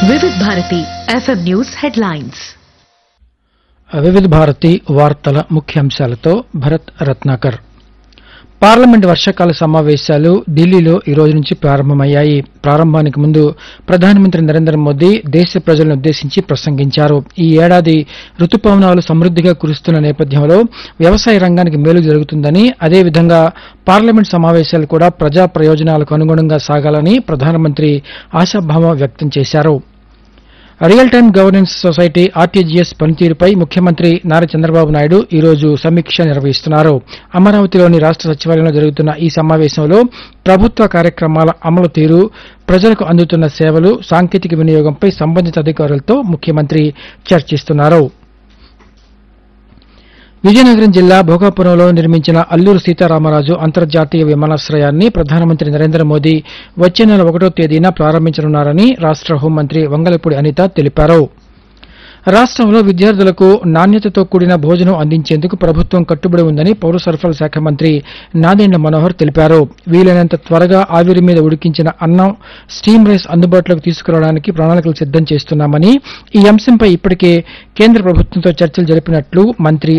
Vividh Bharati FM news headlines Vividha Bharati వార్తల ముఖ్యాంశాలతో Bharat Ratnakar parliament వర్షాకాల సమావేశాలు ఢిల్లీలో ఈ రోజు నుంచి ప్రారంభమయ్యాయి ప్రారంభానికి ముందు ప్రధానమంత్రి నరేంద్ర మోదీ దేశ ప్రజలను ఉద్దేశించి ప్రసంగించారు ఈ ఏడాది రుతుపవనాలు సమృద్దిగా కురుస్తున్న నేపథ్యంలో వ్యవసాయ రంగానికి మేలు జరుగుతుందని అదేవిధంగా పార్లమెంట్ సమావేశాలు కూడా ప్రజా ప్రయోజనాలకు అనుగుణంగా సాగాలని ప్రధానమంత్రి ఆశాభావం వ్యక్తం చేశారు real time governance society RTGS పనితీరుపై ముఖ్యమంత్రి నారా చంద్రబాబు నాయుడు ఈ రోజు సమీక్ష నిర్వహిస్తున్నారు అమరావతిలోని రాష్ట సచివాలయంలో జరుగుతున్న ఈ సమావేశంలో ప్రభుత్వ కార్యక్రమాల అమలు తీరు ప్రజలకు అందుతున్న సేవలు సాంకేతిక వినియోగంపై సంబంధిత అధికారులతో ముఖ్యమంత్రి చర్చిస్తున్నారు విజయనగరం జిల్లా భోగాపురంలో నిర్మించిన అల్లూరు సీతారామరాజు అంతర్జాతీయ విమానాశ్రయాన్ని ప్రధానమంత్రి నరేంద్ర మోదీ వచ్చే నెల ఒకటో తేదీన ప్రారంభించనున్నారని రాష్ట హోంమంత్రి వంగలపూడి అనిత తెలిపారు రాష్ట్రంలో విద్యార్థులకు నాణ్యతతో కూడిన భోజనం అందించేందుకు ప్రభుత్వం కట్టుబడి ఉందని పౌర సరఫరాల శాఖ మంత్రి నాదెండ్ల మనోహర్ తెలిపారు వీలైనంత త్వరగా ఆవిరి మీద ఉడికించిన అన్నం స్టీమ్ రైస్ అందుబాటులోకి తీసుకురావడానికి ప్రణాళికలు సిద్దం చేస్తున్నామని ఈ అంశంపై ఇప్పటికే కేంద్ర ప్రభుత్వంతో చర్చలు జరిపినట్లు మంత్రి